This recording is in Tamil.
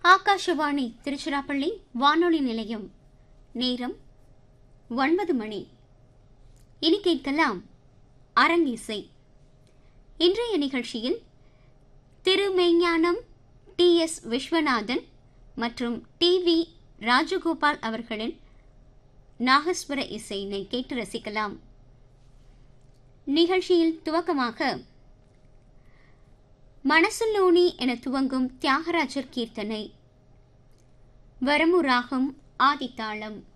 ஆகாஷவாணி திருச்சிராப்பள்ளி வானொலி நிலையம் நேரம் ஒன்பது மணி இனி கேட்கலாம் அரங்கிசை இன்றைய நிகழ்ச்சியில் திருமெய்ஞானம் டி எஸ் விஸ்வநாதன் மற்றும் டி வி ராஜகோபால் அவர்களின் நாகஸ்வர இசையினை கேட்டு ரசிக்கலாம் நிகழ்ச்சியில் துவக்கமாக மனசுல்லோனி என துவங்கும் தியாகராஜர் கீர்த்தனை வரமு ராகம் ஆதித்தாளம்